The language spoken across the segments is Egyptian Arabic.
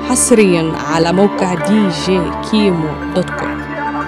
حصريا على موقع دي جي كيمو دوت كوم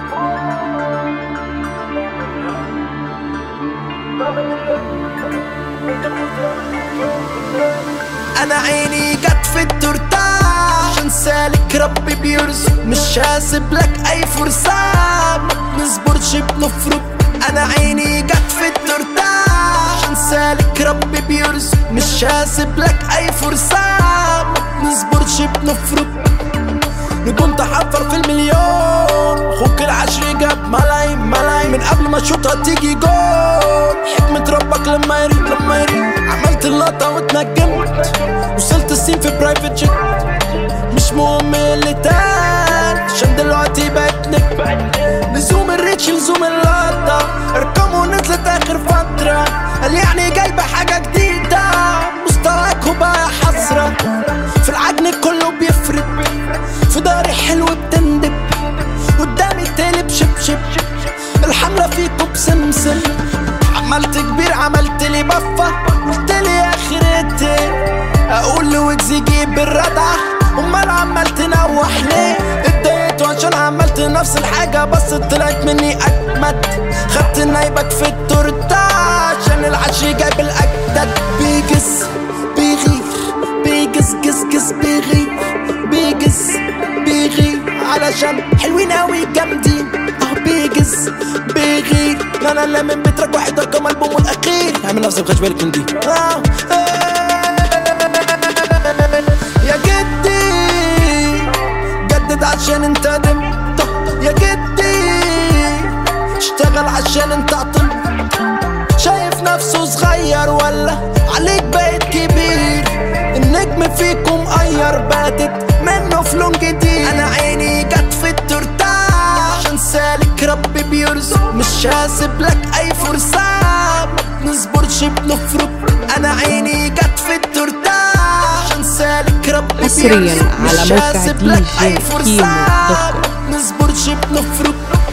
انا عيني جت في التورتاج عشان سالك ربي بيرزق مش هسيب لك اي فرصة ما بنصبرش بنفرق انا عيني جت في التورتاج عشان سالك ربي بيرزق مش هسيب لك اي فرصة ما بنصبرش بنفرق نجوم تحفر في المليون اخوك العشري جاب ملايين ملايين من قبل ما اشوطها تيجي جول حكمة ربك لما يريد لما يريد عملت اللقطة واتنجمت وصلت السين في برايفت جيت مش مهم اللي تاني عشان دلوقتي بقت نجم لزوم الريتش لزوم اللقطة ارقامه نزلت اخر فترة قال يعني جايبة حاجة جديدة مستواك بقى حسرة في العجن كله بيفرق في داري حلو بتندب قدامي تقلب شب شب الحملة فيكو بسمسم عملت كبير عملت لي بفة قلت لي اخرتي اقول لويجز يجيب الردعة امال عمال تنوح ليه اتضايقت عشان عملت نفس الحاجة بس طلعت مني اجمد خدت نايبك في التورتة عشان العشي جايب الاجدد بيجس بيغير بيجس جس جس بيغير بيجس بيغير علشان حلوين اوي جامدين اه بيجس بيغير انا اللي من بيترك واحد رقم البومه الاخير اعمل نفسك مخدش بالك من دي آه. يا جدي جدد عشان انت دمت يا جدي اشتغل عشان انت عطل شايف نفسه صغير ولا عليك بقيت كبير النجم فيكم مقير باتت منه فلون جديد انا عيني جت في التورتة عشان سالك ربي بيرزق مش هسيب لك اي فرصة ما بنصبرش بنفرق انا عيني جت في التورتة عشان سالك ربي حصرياً بيرزق على مش موقع هسيب دي لك جي اي فرصة كيمو دوت كوم. ما بنصبرش بنفرق